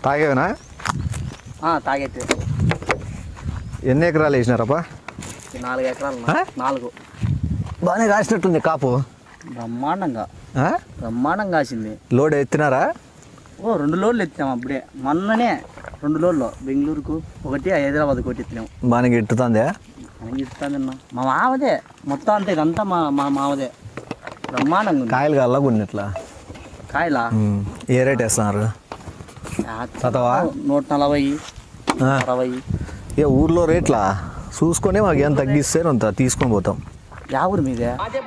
తాగేవనా తాగైతే ఎన్ని ఎకరాలు వేసినారప్పా నాలుగు ఎకరాలు ఆ? నాలుగు బాగానే కాసినట్టుంది కాపు బ్రహ్మాండంగా ఆ? బ్రహ్మాండంగా కాసింది లోడ్ ఎత్తినారా ఓ రెండు లోడ్లు ఎత్తాం అప్పుడే మొన్ననే రెండు లోడ్లు బెంగళూరుకు ఒకటి హైదరాబాద్ ఒకటి ఎత్తినాం బాగానే గిట్టుతుందే మనం చెప్తానన్న మా మావదే మొత్తం అంతే ఇదంతా మా మా మావదే బ్రహ్మాండంగా ఉంది కాయలు కల్లా కొన్ని ఇట్లా కాయలా ఉమ్. ఏ రేట్ వేస్తున్నారు చదవా? నూట నలభై ఆ. అరవై ఏ ఊర్లో రేట్లా చూసుకొని మాకు ఏం తగ్గిస్తే అంత తీసుకొని పోతాం యా ఊరు మీదే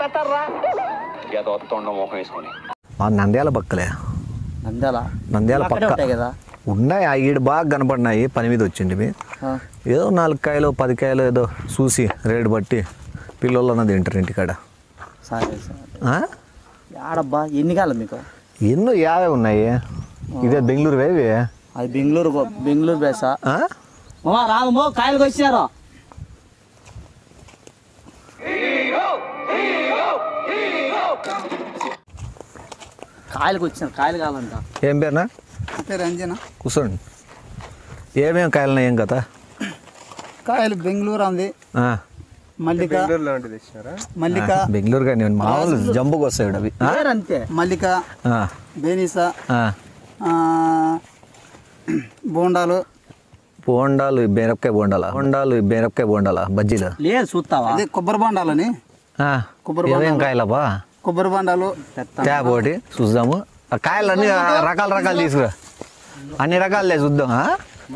మా నంద్యాల పక్కలే నంద్యాల నంద్యాల అక్కడే పక్క ఉంటాయి కదా ఉన్నాయి ఆ ఈడు బాగా కనపడినాయి పని మీద వచ్చింది ఆ. ఏదో నాలుగు కాయలు పది కాయలు ఏదో చూసి రేటు బట్టి పిల్లలు తింటారు ఇంటికాడ సరే సరే ఆ? ఆడబ్బా ఎన్ని కాలం మీకు ఎన్నో యావే ఉన్నాయి ఇదే బెంగళూరు వేవి అది బెంగళూరు గో- బెంగళూరు బేసా ఆ? మామా రాగమో కాయలకు వచ్చారు కాయలకు వచ్చినారు కాయలు కావాలంట ఏం పేరునా పేరు అంజన కూర్చోండి ఏమేం కాయలున్నాయి ఏం కదా కాయలు బెంగళూరు ఉంది ఆ. మల్లిక మల్లిక బెంగళూరు కానీ మామూలు జంబుకు వస్తాయి అవి ఆ? పేరు అంతే మల్లిక ఆ. బేనిస ఆ. ఆ, బోండాలు బోండాలు బీరపకాయ బోండాలా బోండాలు బీరపకాయ బోండాలా బజ్జీలు లేదు చూస్తావా అదే కొబ్బరి బోండాలని ఆ. కొబ్బరి ఏమేం కాయలబ్బా కొబ్బరి బోండాలు ట్యాబ్ ఒకటి చూద్దాము ఆ కాయలు అన్ని రకాల రకాలు తీసుకురా అన్ని రకాలే చూద్దాం ఆ?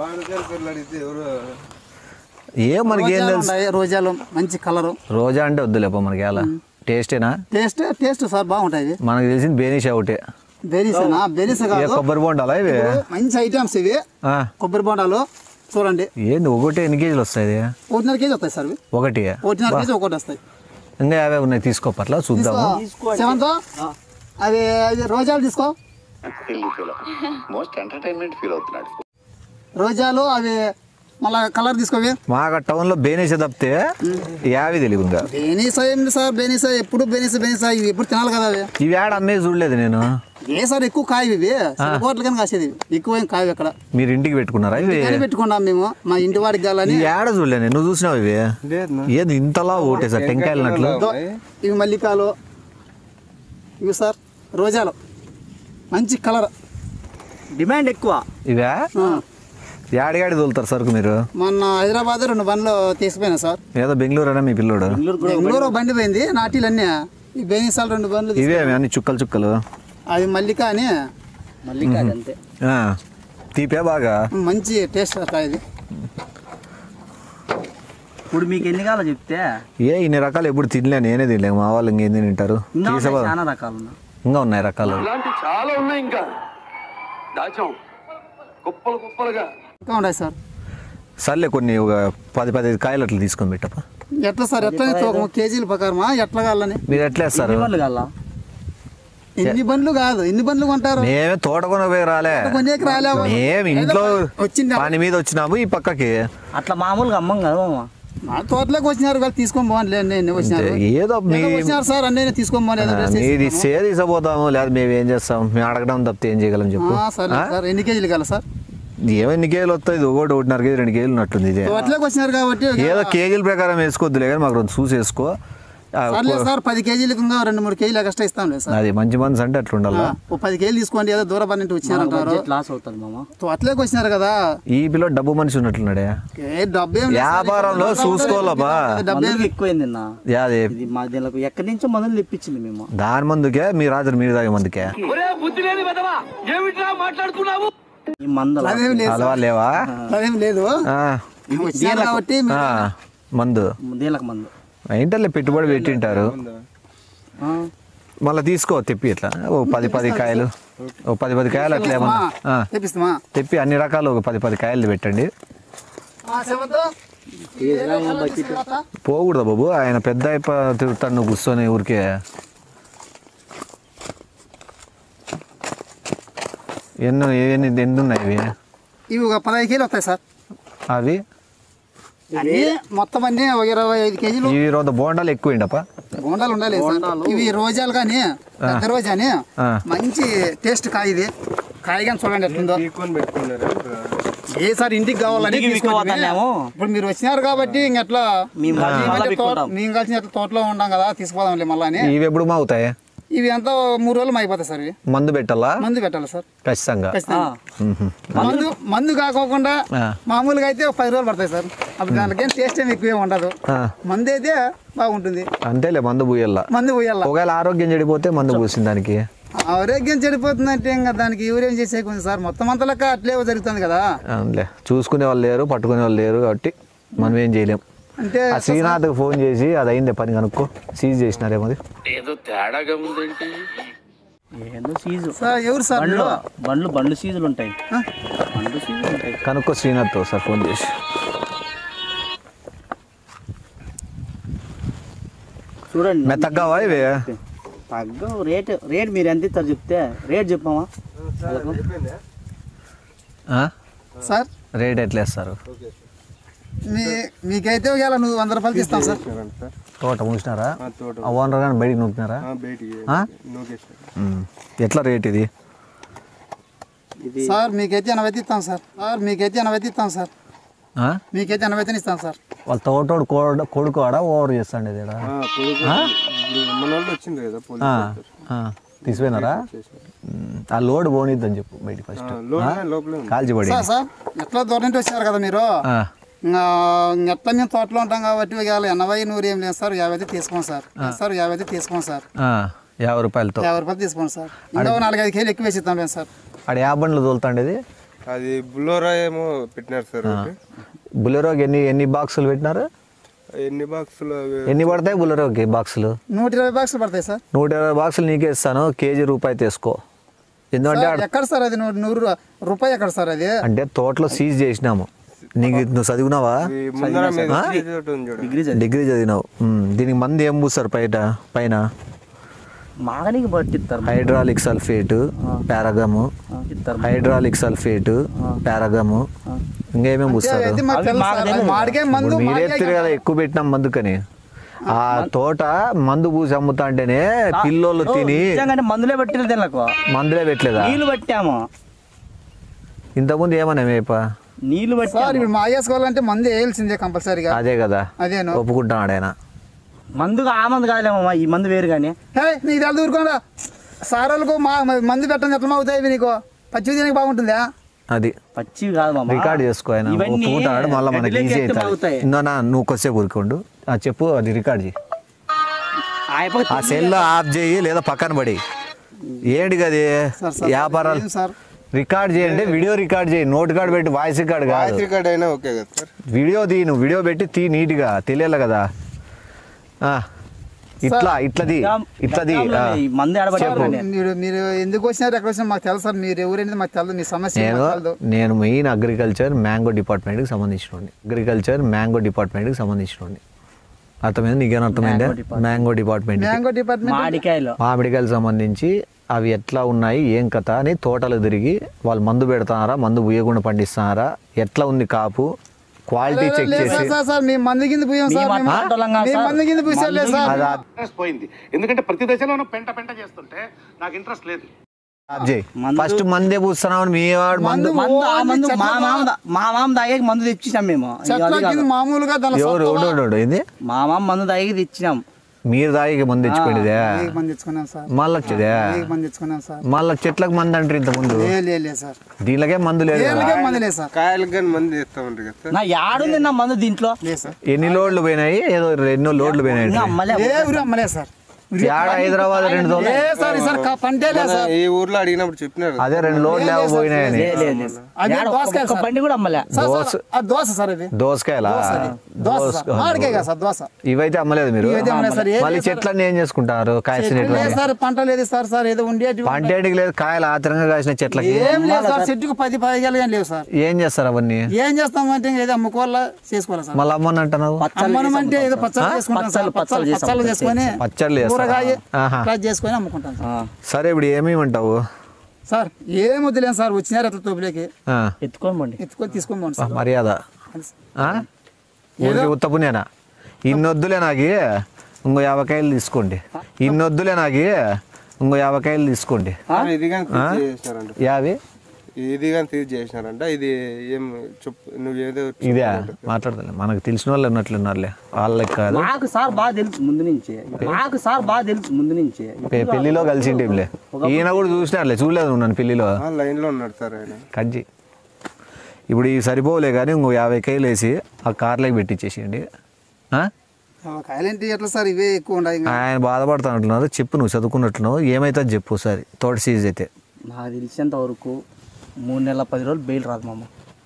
ఏం మనకి ఏం రోజాలు తెలుసు ఉన్నాయి రోజాలు మంచి కలరు రోజా అంటే వద్దులేప మనకి ఎలా టేస్టేనా టేస్ట్ టేస్ట్ సార్ బాగుంటాయి ఇవి. మనకు తెలిసింది బేనిష్ ఒకటే బేనిసేనా బేనిస ఏ కాదు కొబ్బరి బోండాలా ఇవి మంచి ఐటమ్స్ ఇవి ఆ. కొబ్బరి బోండాలు చూడండి ఏంది ఒకటి ఎన్ని కేజీలు వస్తాయి ఒకటిన్నర కేజీ వస్తాయి సార్ ఇవి ఒకటి ఒకటిన్నర కేజీ ఒకటి వస్తాయి ఇంకా అవే ఉన్నాయి తీసుకోపట్ల చూద్దాము సెవెంత్ అవి అవి రోజాలు తీసుకో feel feel most entertainment feel అవుతున్నాడు రోజాలు అవి మళ్ళా కలర్ తీసుకోవి మాకు టౌన్ లో బేనేసే తప్పితే యావి తెలియదు ఇంకా బేనీసా ఏంటి సార్ బేనీసా ఎప్పుడు బేనీసా బేనీసా ఇవి ఎప్పుడు తినాలి కదా అవి ఇవి ఆడ అమ్మేది చూడలేదు నేను ఏ సార్ ఎక్కువ కాయవి ఇవి కోట్ల కానీ కాసేది ఇవి. ఎక్కువ ఏం కాయవి అక్కడ మీరు ఇంటికి పెట్టుకున్నారా ఇవి కానీ పెట్టుకున్నాం మేము మా ఇంటి వాడికి కాలని ఇవి ఆడ చూడలేదు నువ్వు చూసినావు ఇవి ఏది ఇంతలా ఒకటే సార్ టెంకాయలన్నట్లు దో- ఇవి మల్లికాలు ఇవి సార్ రోజాలు మంచి కలర్ డిమాండ్ ఎక్కువ ఇవా యాడిగాడి తోలుతారు సరుకు మీరు మొన్న హైదరాబాద్ రెండు బండ్లు తీసిపోయినా సార్ ఏదో బెంగళూరు అనే మీ పిల్లోడు బెంగళూరు ఒక బండి పోయింది నాటీలు అన్నీ ఈ బేనిసాలు రెండు బండ్లు తీసి- ఇవే అన్ని చుక్కలు చుక్కలు అది మల్లిక అని మళ్ళీ కాదు అంతే ఆ, తీపే బాగా మంచి టేస్ట్ కాయ ఇది ఇప్పుడు మీకు ఎన్ని కావాలో చెప్తే ఏ ఇన్ని రకాలు ఎప్పుడు తినలే నేనే తినలే మా వాళ్ళు ఇంకేం తింటారు ఇంకా ఉన్నాయి, తీసే చాలా రకాలు ఉన్నాయి ఇంకా ఉన్నాయి రకాలు ఇలాంటి చాలా ఉన్నాయి ఇంకా దాచాం కుప్పలు కుప్పలుగా ఇంకా ఉన్నాయి సార్ సర్లే కొన్ని ఒక పది పది కాయలు అట్లా తీసుకొని పెట్టప్ప ఎట్లా సార్ ఎట్లా తూకం కేజీల ప్రకారమా ఎట్లా కావాలని మీరు ఎట్లా వేస్తారు ఎన్ని వాళ్ళు కావాలా ఎన్ని బండ్లు కాదు ఎన్ని బండ్లు కొంటారు మేమే తోట కొనపోయి రాలే కొనేకి రాలేవు మేము ఇంట్లో వచ్చింది పని మీద వచ్చినాము ఈ పక్కకి అట్లా మామూలుగా అమ్మం కదా మామ మా తోటలోకి వచ్చినారు వాళ్ళు తీసుకొని పోవాలి నేను వచ్చినారు ఏదో మీ ఏదో వచ్చినారు సార్ అన్నీ తీసుకొని పోవాలి ఏదో డ్రెస్ మీది వేసుకున్నాము. సే తీసుకుపోతాము లేదా మేము ఏం చేస్తాం మేము అడగడం తప్పితే ఏం చేయగలం చెప్పు ఆ, సరే సార్ ఎన్ని కేజీలు కావాలి సార్ ఏమో ఎన్ని కేజీలు వస్తాయి ఇది ఒకటి ఒకటిన్నర కేజీ రెండు కేజీలు ఉన్నట్టుంది ఇదే తోటలోకి వచ్చినారు కాబట్టి ఏదో కేజీల ప్రకారం వేసుకోవద్దులే కానీ మాకు రెండు చూసి వేసుకో ఆ, సర్లే సార్ పది కేజీలకు ఇంకా రెండు మూడు కేజీలు ఎక్స్ట్రా ఇస్తాం లేదు సార్ అది మంచి మనసు అంటే అట్లా ఉండాలా ఓ పది కేజీలు తీసుకోండి ఏదో దూర పని వచ్చినారంటారు బడ్జెట్ లాస్ అవుతుంది మామ తోటలోకి వచ్చినారు కదా ఈ పిల్ల డబ్బు మనిషి ఉన్నట్లున్నాడే ఏ డబ్బు ఏం లేదు సార్. వ్యాపారంలో చూసుకోవాలబ్బా డబ్బు ఏం మందులు ఎక్కువైంది నిన్న యాది ఇది మా దీనికి ఎక్కడి నుంచో మందులు తెప్పించింది మేము దాని మందుకే మీ రాత్రి మీరు తాగే మందుకే ఒరే బుద్ధి లేని విధవా ఏమిట్రా మాట్లాడుతున్నావు ఈ మందులు అదేం లేదు అలవా లేవా అదేం లేదు ఆ, వచ్చినారు కాబట్టి ఆ, మీరు- మందు దీనికి మందు ఏంటలే పెట్టుబడి పెట్టింటారు ఆ, మళ్ళీ తీసుకో తెప్పి ఇట్లా ఓ పది పది కాయలు ఓ పది పది కాయలు అట్లా ఏమన్నా ఆ, తెప్పిస్తామా తెప్పి అన్ని రకాలు ఒక పది పది కాయలు పెట్టండి పోకూడదు బాబు ఆయన పెద్ద అయిపో తిరుగుతాడు నువ్వు కూర్చొని ఊరికే ఎన్ని ఎన్ని ఎన్ని ఉన్నాయి ఇవి ఇవి ఒక పదహైదు కేజీలు వస్తాయి సార్ అవి అన్ని మొత్తం అన్ని ఒక ఇరవై ఐదు కేజీలు ఇవి రోజు బోండాలు ఎక్కువ ఇండప్ప బోండాలు ఉండాలి సార్ ఇవి రోజాలు కానీ పెద్ద రోజా అని ఆ. మంచి టేస్ట్ కాయ ఇది కాయగా చూడండి ఎట్లుందో ఏ సార్ ఇంటికి కావాలని ఇంటికి తీసుకోవడమే. తీసుకుపోతానేమో. ఇప్పుడు మీరు వచ్చినారు కాబట్టి ఇంక ఎట్లా మేము కలిసి మేమంటే మళ్ళా తోట- పెట్టుకుంటాం. మేము కలిసి ఎట్లా తోటలో ఉంటాం కదా తీసుకుపోదాంలే మళ్ళా అని ఇవి ఎప్పుడు అవుతాయి ఇవి అంతా మూడు రోజులు అయిపోతాయి సార్ ఇవి మందు పెట్టాలా మందు పెట్టాలి సార్ ఖచ్చితంగా ఖచ్చితంగా మ్మ్. మందు మందు కాకోకుండా ఆ. మామూలుగా అయితే ఒక పది రోజులు పడతాయి సార్ అప్పుడు దానికి ఏం టేస్ట్ ఏమి ఎక్కువ ఉండదు ఆ. మందు అయితే బాగుంటుంది అంతేలే మందు పూయల్లా మందు పోయాల ఒకవేళ ఆరోగ్యం చెడిపోతే మందు పూసింది దానికి ఆరోగ్యం చెడిపోతుందంటే ఇంకా దానికి ఎవరేం చేసేకుంది సార్ మొత్తం అంతా లెక్క అట్లే జరుగుతుంది కదా అవునులే చూసుకునే వాళ్ళు లేరు పట్టుకునే వాళ్ళు లేరు కాబట్టి మనం ఏం చేయలేం అంటే ఆ శ్రీనాథ్కి ఫోన్ చేసి అది అయిందే పని కనుక్కో సీజ్ చేసినారేమో అది ఏదో తేడాగా ఉందేంటి ఏందో సీజు సార్ ఎవరు సార్ బండ్లు మీరు? బండ్లు బండ్లు సీజులు ఉంటాయి ఆ? బండ్లు సీజులు ఉంటాయి కనుక్కో శ్రీనాథ్తో సార్ ఫోన్ చేసి చూడండి మెత్తగ్గావా ఇవి తగ్గ రేట్ రేట్ మీరు ఎంత ఇస్తారు చెప్తే రేట్ చెప్పామా ఆ? సార్ రేట్ ఎట్లా వేస్తారు మీ మీకైతే ఒకవేళ నువ్వు వంద రూపాయలు ఇస్తాం సార్ తోట మూసినారా ఆ ఓనర్ కానీ బయటికి నూకినారా ఆ? మ్మ్. ఎట్లా రేట్ ఇది ఇది సార్ మీకైతే ఎనభై ఇస్తాం సార్ సార్ మీకైతే ఎనభై ఇస్తాం సార్ ఆ? మీకైతే ఎనభై ఇస్తాం సార్ వాళ్ళ తోటోడు కోడ కొడుకు ఆడ ఓవర్ చేస్తాండి ఇది ఈడ. మన వాళ్ళు వచ్చింది కదా పోలీస్ ఆ, ఆ. తీసిపోయినారా మ్మ్. ఆ లోడ్ పోనిద్దని చెప్పు బయటికి ఫస్ట్ లోపల లోపలే ఉంది కాల్చిపడి సార్ సార్ ఎట్లా దూరం నుంచి వచ్చారు కదా మీరు ఆ. ఇంకా ఎట్లా మేము తోటలో ఉంటాం కాబట్టి ఒకవేళ ఎనభై నూరు ఏం లేదు సార్ యాభై అయితే తీసుకోండి సార్ సార్ యాభై అయితే తీసుకోండి సార్ ఆ. యాభై రూపాయలతో యాభై రూపాయలు తీసుకోండి సార్ ఇంకా ఒక నాలుగైదు కేజీలు ఎక్కువ వేసి ఇస్తాం లేదు సార్ ఆడ యాభై బండ్లు తోలుతాండేది అది బులోరా ఏమో పెట్టినారు సార్ ఒకటి. బులెరోకి ఎన్ని ఎన్ని బాక్సులు పెట్టినారు ఎన్ని బాక్సులు అవి ఎన్ని పడతాయి బులెరోకి బాక్సులు నూట ఇరవై బాక్సులు పడతాయి సార్ నూట ఇరవై బాక్సులు నీకే ఇస్తాను కేజీ రూపాయి తీసుకో ఎందుకంటే సార్, ఆడ- ఎక్కడ సార్ అది నూరు నూరు రూపాయి ఎక్కడ సార్ అది అంటే తోటలో సీజ్ చేసినాము నీకు నువ్వు చదివినావా ఈ ముందర మీద ఇది ఒకటి ఉంది చూడు డిగ్రీ చదివి డిగ్రీ చదివినావు ఉమ్, దీనికి మంది ఏం పూస్తారు బయట పైన మాగనికి పట్టిస్తారు హైడ్రాలిక్ సల్ఫేట్ పారాగము ఇస్తారు హైడ్రాలిక్ సల్ఫేట్ పారాగము ఇంకేమేమి పూస్తారు అయితే మాకు అవి తెలుసు మాకు సార్. తెలియదు. మాడికాయ మందు ఇప్పుడు మీరే మాడికాయ ఎత్తిరు కదా ఎక్కువ పెట్టినాం మందుకని ఆ తోట మందు పూసి అమ్ముతా అంటేనే పిల్లోళ్ళు తిని నిజంగానే మందులే పట్టిన తినకు మందులే పెట్టలేదా నీళ్లు పట్టాము ఇంతకుముందు ఏమన్నా మేప నీళ్లు సార్ పట్టాము ఇప్పుడు మా వేసుకోవాలంటే మందు వేయాల్సిందే కంపల్సరీగా అదే కదా అదేను ఒప్పుకుంటున్నాడు ఆయన మందుగా ఆ మందు కాదులేమమ్మా ఈ మందు వేరు కానీ హే నీకు తెలు ఊరుకోండా సార్ వాళ్ళకు మా మా- మందు పెట్టండి ఎట్లా అవుతాయి ఇవి నీకు పచ్చి తినక బాగుంటుందా అది పచ్చివి కాదు మామ రికార్డ్ చేసుకో ఆయన ఇవన్నీ ఒప్పుకుంటాడు మళ్ళీ మనకి గడ్డిలోకి ఈజీ ఎత్తే అవుతుంది బాగుతాయి. ఇందా నువ్వు కొద్దిసేపు ఊరుకోండు ఆ చెప్పు అది రికార్డ్ చేయి ఆ యప్ప ఆ సెల్ ఆఫ్ చేయి లేదా పక్కన పడి ఏంటి కది సార్ సార్ వ్యాపారాలు ఏం సార్ రికార్డ్ చేయండి వీడియో రికార్డ్ చేయి నోట్ కార్డ్ పెట్టి వాయిస్ రికార్డ్ కాదు వాయిస్ రికార్డ్ అయినా ఓకే కదా సార్ వీడియో తీ నువ్వు వీడియో పెట్టి తీ నీట్గా తెలియాలి కదా ఆ, ఇట్లా ఇట్లది ఇట్లది ఆ. ఈ మందు ఆడబట్టి మీరు మీరు ఎందుకు వచ్చినారు ఎక్కడ వచ్చినా మాకు తెలుసు సార్ మీరు ఎవరైనా మాకు తెలియదు మీ సమస్య నేను మాకు తెలదు నేను మెయిన్ అగ్రికల్చర్ మ్యాంగో డిపార్ట్మెంట్కి సంబంధించినోడిని అగ్రికల్చర్ మ్యాంగో డిపార్ట్మెంట్కి సంబంధించినోడిని అర్థమైంది నీకేం అర్థమైందా మ్యాంగో డిపార్ట్మెంట్ మ్యాంగో డిపార్ట్మెంట్ మామిడికాయలు మామిడికాయలు సంబంధించి అవి ఎట్లా ఉన్నాయి ఏం కథ అని తోటలు తిరిగి వాళ్ళు మందు పెడుతున్నారా మందు పుయ్యకుండా పండిస్తున్నారా ఎట్లా ఉంది కాపు క్వాలిటీ చెక్ లేదు చేసి సార్, సార్ సార్ మేము మంది కింద పోయాం సార్ మేము మేము- అట్లాంటోళ్ళం కాదు మేము సార్. మంది కింద పూసాం లేదు సార్ అది ఇంట్రెస్ట్ పోయింది ఎందుకంటే ప్రతి దశలోనూ పెంట పెంట చేస్తుంటే నాకు ఇంట్రెస్ట్ లేదు ఆఫ్ చేయి మందు- ఫస్ట్ మందే పూస్తున్నావు మీ వాడు మందు మందు ఆ ఓన్లీ మందు మా చెట్ల మామ దా- మా మామ తాగేకి మందు తెచ్చినాం మేము ఇది చెట్ల అది కాదు. కింద మామూలుగా దాని ఎవరు సొంత ఎవడు ఎవడు ఏంది మా మామ మందు తాగేకి తెచ్చినాం మీరు దాగి మంది తెచ్చుకోండిదే వెయ్యి మంది తెచ్చుకున్నాం సార్ మళ్ళీ వచ్చేదే వెయ్యి మంది తెచ్చుకున్నాం సార్ మళ్ళీ చెట్లకు మంది అంటారు ఇంత ముందు లే లే లే సార్ దీనికే మందు లేదు కదా. ఏళ్ళకే మంది లేదు సార్ కాయలకు కానీ మంది చేస్తా ఉంటారు కదా సార్ నా యాడుంది నా మందు దీంట్లో లేదు సార్ ఎన్ని లోడ్లు పోయినాయి ఏదో ఎన్నో లోడ్లు పోయినాయి ఇంకా అమ్మలే ఏ ఊరు అమ్మలేదు సార్ యాడ హైదరాబాద్ రెండు ఏ తోలు సార్ ఈ సార్ క- పంటే లేదు మన సార్ ఈ ఊర్లో అడిగినప్పుడు చెప్పినారు కదా. అదే రెండు లోడ్లు ఏవో పోయినాయని లే, లే, లే. అది యాడ ఒక్క- దోసకాయ ఒక్క సార్. బండి కూడా అమ్మలే సార్, సార్, దోస- అది దోశ సార్ ఇది దోసకాయలా దోశ సార్ మామిడికాయ కదా సార్ దోశ ఇవైతే అమ్మలేదు మీరు ఇవైతే అమ్మలేదు సార్. ఏం మళ్ళీ లేదు సార్. చెట్లన్నీ ఏం చేసుకుంటారు కాసిన లేదు సార్ పంట లేదు సార్ సార్ ఏదో ఉండేటి పంటేటికి లేదు కాయలు ఆతరంగా కాసిన చెట్లకి ఏం లేదు సార్ చెట్టుకు పది పదిగేలు ఏం లేవు సార్ ఏం చేస్తారు అవన్నీ ఏం చేస్తామంటే ఇంకా ఏదో అమ్ముకోవాలా చేసుకోవాలా సార్ మళ్ళీ అమ్మని అంటున్నావు అమ్మనం అంటే ఏదో పచ్చళ్ళు చేసుకుంటాం సార్ పచ్చళ్ళు పచ్చళ్ళు పచ్చళ్ళు చేసుకొని పచ్చళ్ళు చేస్తారా? కూరగాయ ఆహా. ఇట్లా చేసుకొని అమ్ముకుంటాం సార్ ఆ, సరే ఇప్పుడు ఏమేమంటావు సార్ ఏం వద్దులేం సార్ వచ్చినారు అట్లా తోపులోకి ఆ, ఎత్తుకొని బండి ఎత్తుకొని తీసుకొని పోండి సార్ మర్యాద ఆ? ఊరికి ఉత్తపునేనా ఇన్నొద్దులే నాకు ఇంకో యాభై కాయలు తీసుకోండి ఇన్నొద్దులే నాకు ఇంకో యాభై కాయలు తీసుకోండి ఇది కానీ చేసినారంట యాభై ఇది కానీ తీసి చేసినారంట ఇది ఏం చెప్పు నువ్వేదో ఇదే మాట్లాడతాను మనకు తెలిసిన వాళ్ళు ఉన్నట్లున్నారులే వాళ్ళకి కాదు మాకు సార్ బాగా తెలుసు ముందు నుంచి మాకు సార్ బాగా తెలుసు ముందు నుంచి పె- పెళ్లిలో కలిసి టైంలే ఈయన కూడా చూసినారులే చూడలేదు నువ్వు నన్ను పెళ్లిలో లైన్లో ఉన్నాడు సార్ ఆయన కజ్జి ఇప్పుడు ఈ సరిపోలే కానీ ఇంకో యాభై కాయలు వేసి ఆ కార్లోకి పెట్టించేసేయండి ఆ? కాయలేంటి ఎట్లా సార్ ఇవే ఎక్కువ ఉన్నాయి ఇంకా. ఆయన బాధపడుతున్నట్టున్నారు చెప్పు నువ్వు చదువుకున్నట్టున్నావు ఏమైతే చెప్పు ఒకసారి తోట సీజ్ అయితే నాకు తెలిసేంత వరకు మూడు నెలల పది రోజులు బెయిల్ రాదు మామ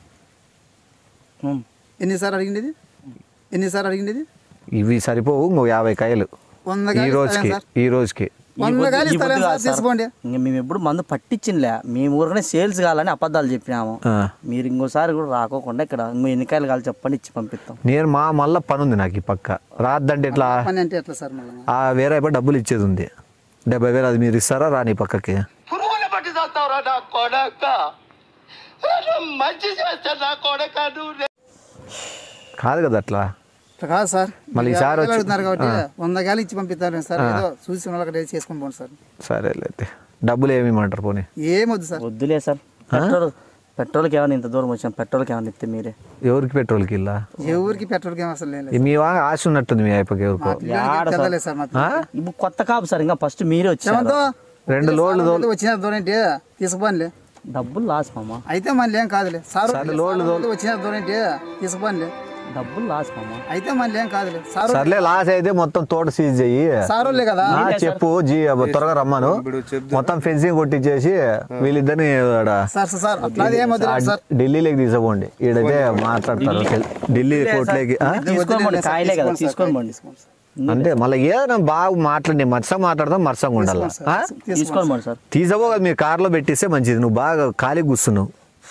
ఉమ్. ఎన్నిసార్లు అడిగింది ఇది ఎన్నిసార్లు అడిగింది ఇది ఇవి సరిపోవు ఇంకో యాభై కాయలు వంద ఈ కాయలు రోజుకి ఇస్తాలేం సార్ ఈ రోజుకి ఈ వంద పొద్దు- కాయలు ఈ ఇస్తాలేం పొద్దు సార్ కాదు సార్. తీసుకోండి ఇంక మేము ఎప్పుడు మందు పట్టించిందిలే మేము ఊరికనే సేల్స్ కావాలని అబద్ధాలు చెప్పినాము ఆ. మీరు ఇంకోసారి కూడా రాకోకుండా ఇక్కడ ఇంకో ఎన్నికాయలు కావాలి చెప్పండి ఇచ్చి పంపిస్తాం నేను మా మళ్ళీ పని ఉంది నాకు ఈ పక్క రాద్దంటే ఎట్లా పని అంటే ఎట్లా సార్ మళ్ళీ ఆ వేరే అయిపోయి డబ్బులు ఇచ్చేది ఉంది డెబ్బై వేలు అది మీరు ఇస్తారా రాని పక్కకి పురుగులు పట్టి చేస్తావురా నా కొడక మంచి చేస్తా నా కొడక నువ్వు కాదు కదా అట్లా ఇట్లా కాదు సార్ మళ్ళీ మీరు ఈసారి యాభై వచ్చి- అడుగుతున్నారు కాబట్టి వంద కాయలు ఇచ్చి పంపిస్తారు సార్ ఏదో చూసి వాళ్ళకి చేసుకొని పోండి సార్ సరేలే అయితే డబ్బులు ఏమి ఇమ్మంటారు పోనీ ఏమొద్దు సార్ వద్దులే సార్ పెట్రోల్ పెట్రోల్కి ఏమైనా ఇంత దూరం వచ్చాం పెట్రోల్కి ఏమైనా ఇస్తే మీరే ఎవరికి పెట్రోల్కి ఇల్లా ఎవరికి పెట్రోల్ గేమ్ అసలు లేదు మీ వా ఆశ ఉన్నట్టుంది మీ అయిపోయి ఎవరికో చదవలేదు సార్ మా పిల్లలకి. ఇప్పుడు కొత్త కాపు సార్ ఇంకా ఫస్ట్ మీరే వచ్చారు ఏమంతో రెండు లోడ్లు సార్ వచ్చిన దూరేంటి తీసుకుపోనిలే డబ్బులు లాస్ మామ అయితే మళ్ళీ ఏం కాదులే సార్ లోడ్లు వచ్చిన దూరేంటి తీసుకుపోనిలే డబ్బులు లాస్ మామ అయితే మళ్ళీ ఏం కాదులే సార్ సర్లే లాస్ అయితే మొత్తం తోట సీజ్ చెయ్యి సార్ వాళ్ళే కదా ఆ, చెప్పు జీ అబ్బ, త్వరగా రమ్మను ఇప్పుడు చెప్తా మొత్తం ఫెన్సింగ్ కొట్టించేసి వీళ్ళిద్దరిని ఆడ సార్ సార్ సార్ అట్లా ఏమొద్దు ఆ సార్ ఢిల్లీలోకి తీసుకోండి ఈడైతే మాట్లాడతారు ఢిల్లీ కోర్టులోకి ఆ? తీసుకొని పోండి కాయలే కదా తీసుకొని పోండి అంతే మళ్ళీ ఏదైనా బాగా మాట్లాడి మత్సంగా మాట్లాడదాం మత్సంగా ఉండాలి ఆ? తీసుకొని పోండి సార్ తీసుకో కదా మీరు కార్లో పెట్టిస్తే మంచిది నువ్వు బాగా ఖాళీ కూర్చున్నావు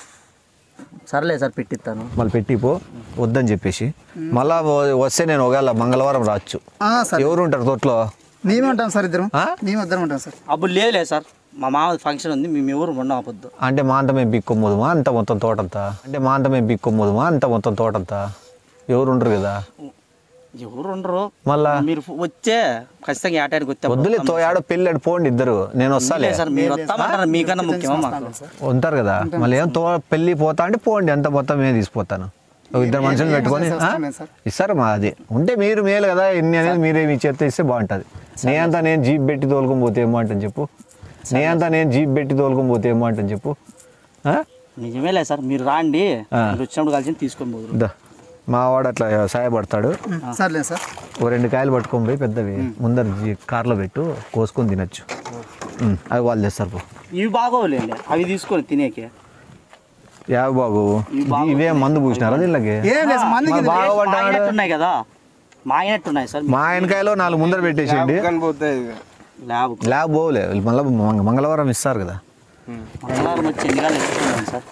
సర్లే సార్ పెట్టిస్తాను మళ్ళీ పెట్టిపో వద్దని చెప్పేసి మళ్ళా వ- వస్తే నేను ఒకవేళ మంగళవారం రావచ్చు ఆ, సార్ ఎవరు ఉంటారు తోటలో మేమే ఉంటాం సార్ ఇద్దరం ఆ? మేము ఇద్దరం ఉంటాం సార్ అప్పుడు లేదులే సార్ మా మామ ఫంక్షన్ ఉంది మేము ఎవరు ఉండం అబద్దు అంటే మా అంత మేము పిక్కొమ్మదుమా అంత మొత్తం తోటంతా అంటే మా అంత మేము పిక్కొమ్మదుమా అంత మొత్తం తోటంతా ఎవరు ఉండరు కదా ఎవరు ఉండరు మళ్ళా మీరు వచ్చే ఖచ్చితంగా ఏటానికి వస్తే అప్పుడు వద్దులే తో ఆడో పెళ్ళి ఆడ పోండి ఇద్దరు నేను వస్తాలే లేదు సార్ మీరు వస్తామంటారు మీకన్నా ముఖ్యమా మాకు ఉంటారు కదా మళ్ళీ ఏం తో పెళ్ళి పోతా అంటే పోండి అంత మొత్తం నేను తీసుకుపోతాను ఒక ఇద్దరు మనుషులు పెట్టుకొని ఆ? వస్తాం సార్. ఇస్తారు మా అది ఉంటే మీరు మేలు కదా ఎన్ని అనేది మీరే మీ చేత ఇస్తే బాగుంటుంది నేనంతా నేను జీప్ పెట్టి తోలుకొని పోతే ఏమంటాను చెప్పు నేనంతా నేను జీప్ పెట్టి తోలుకొని పోతే ఏమంటాను చెప్పు ఆ? నిజమేలే సార్ మీరు రాండి ఆ. మీరు వచ్చినప్పుడు కలిసి తీసుకొని పోదురు దా మా వాడు అట్లా సహాయపడతాడు సర్లే సార్ ఓ రెండు కాయలు పట్టుకొని పోయి పెద్దవి ముందర జీ- కార్లో పెట్టు కోసుకొని తినచ్చు ఉమ్, అవి వాళ్ళు తెస్తారు పో ఇవి బాగోలేండి అవి తీసుకొని తినేకి యాభై బాగు ఇవే మందు పూసినారా దీనికి ఏం లేదు సార్, మందుకి మరి బాగా పడ్డాడు మాగినట్టు ఉన్నాయి కదా మాగినట్టు ఉన్నాయి సార్ మా ఆయనకాయలో నాలుగు ముందర పెట్టేసిండి కానీ పోతాయి ఇవి. ల్యాబ్ ల్యాబ్ పోలే మళ్ళీ మంగళవారం ఇస్తారు కదా మంగళవారం వచ్చి ఎన్ని కాలు ఎత్తుకున్నాను సార్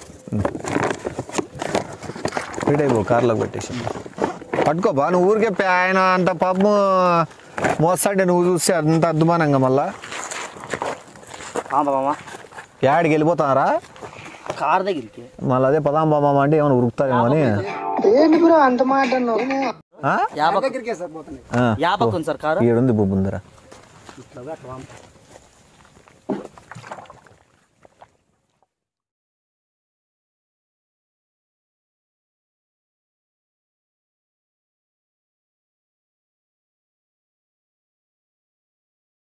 ఫీడ్ అయిపో కార్లోకి పెట్టేసి పట్టుకోపా నువ్వు ఊరికే పే- ఆయన అంత పాపం మోస్తాంటే నువ్వు చూస్తే అంత అద్దుమానంగా మళ్ళా కాదా మామ యాడికి వెళ్ళిపోతారా కార్ దగ్గరికి మళ్ళీ అదే పదాం బామ్మ అంటే ఏమైనా ఉరుకుతారేమో అని ఆ? యాభై దగ్గరికే సార్ పోతున్నాయి ఆ, యాభై ఉంది సార్ కారు ఈడుంది బొబ్బుందరా ఇట్లా అట్లా